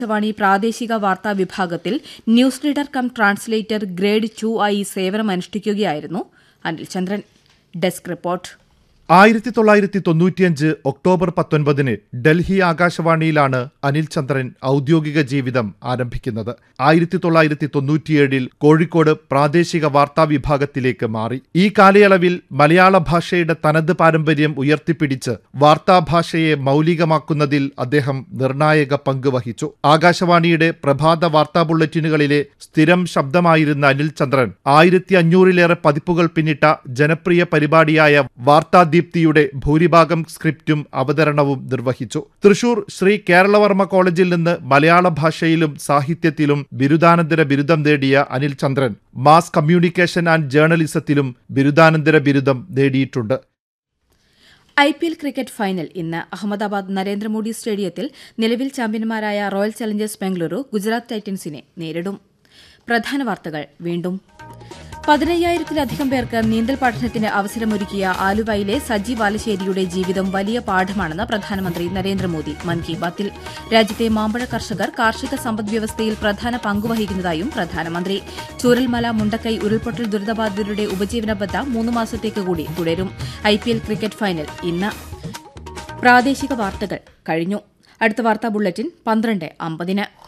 ആകാശവാണി പ്രാദേശിക വാർത്താ വിഭാഗത്തിൽ news reader cum translator grade two ആയി സേവനമനുഷ്ഠിക്കുകയായിരുന്നു അനിൽചന്ദ്രൻ ഡെസ്ക് റിപ്പോർട്ട് ആയിരത്തി തൊള്ളായിരത്തി തൊണ്ണൂറ്റിയഞ്ച് ഒക്ടോബർ പത്തൊൻപതിന് ഡൽഹി ആകാശവാണിയിലാണ് അനിൽ ചന്ദ്രൻ ഔദ്യോഗിക ജീവിതം ആരംഭിക്കുന്നത് ആയിരത്തി തൊള്ളായിരത്തി തൊണ്ണൂറ്റിയേഴിൽ കോഴിക്കോട് പ്രാദേശിക വാർത്താ വിഭാഗത്തിലേക്ക് മാറി ഈ കാലയളവിൽ മലയാള ഭാഷയുടെ തനത് പാരമ്പര്യം ഉയർത്തിപ്പിടിച്ച് വാർത്താഭാഷയെ മൗലികമാക്കുന്നതിൽ അദ്ദേഹം നിർണായക പങ്ക് വഹിച്ചു ആകാശവാണിയുടെ പ്രഭാത വാർത്താ ബുള്ളറ്റിനുകളിലെ സ്ഥിരം ശബ്ദമായിരുന്ന അനിൽ ചന്ദ്രൻ ആയിരത്തി അഞ്ഞൂറിലേറെ പതിപ്പുകൾ പിന്നിട്ട ജനപ്രിയ പരിപാടിയായ വാർത്താദീപ്തിയുടെ ഭൂരിഭാഗം സ്ക്രിപ്റ്റും അവതരണവും നിർവഹിച്ചു തൃശൂർ ശ്രീ കേരളവർമ്മ കോളേജിൽ നിന്ന് മലയാള ഭാഷയിലും സാഹിത്യത്തിലും ബിരുദാനന്തര ബിരുദം നേടിയ Anil Chandran mass communication and ജേർണലിസത്തിലും ബിരുദാനന്തര ബിരുദം നേടിയിട്ടുണ്ട് I P L cricket final ഇന്ന് അഹമ്മദാബാദ് നരേന്ദ്രമോദി സ്റ്റേഡിയത്തിൽ നിലവിൽ ചാമ്പ്യന്മാരായ റോയൽ ചലഞ്ചേഴ്സ് ബംഗളൂരു ഗുജറാത്ത് ടൈറ്റൻസിനെ നേരിടും പ്രധാന വാർത്തകൾ വീണ്ടും പതിനയ്യായിരത്തിലധികം പേർക്ക് നീന്തൽ പഠനത്തിന് അവസരമൊരുക്കിയ ആലുവയിലെ സജി വാലശ്ശേരിയുടെ ജീവിതം വലിയ പാഠമാണെന്ന് പ്രധാനമന്ത്രി നരേന്ദ്രമോദി മൻ കി ബാത്തിൽ രാജ്യത്തെ മാമ്പഴ കർഷകർ കാർഷിക സമ്പദ്വ്യവസ്ഥയിൽ പ്രധാന പങ്കുവഹിക്കുന്നതായും പ്രധാനമന്ത്രി ചൂരൽമല മുണ്ടക്കൈ ഉരുൾപൊട്ടൽ ദുരിതബാധിതരുടെ ഉപജീവന ബദ്ധ മൂന്ന് മാസത്തേക്ക് കൂടി തുടരും ഐപിഎൽ ക്രിക്കറ്റ് ഫൈനൽ ഇന്ന് പ്രാദേശിക വാർത്തകൾ കഴിഞ്ഞു അടുത്ത വാർത്താ ബുള്ളറ്റിൻ പന്ത്രണ്ട് അമ്പതിന്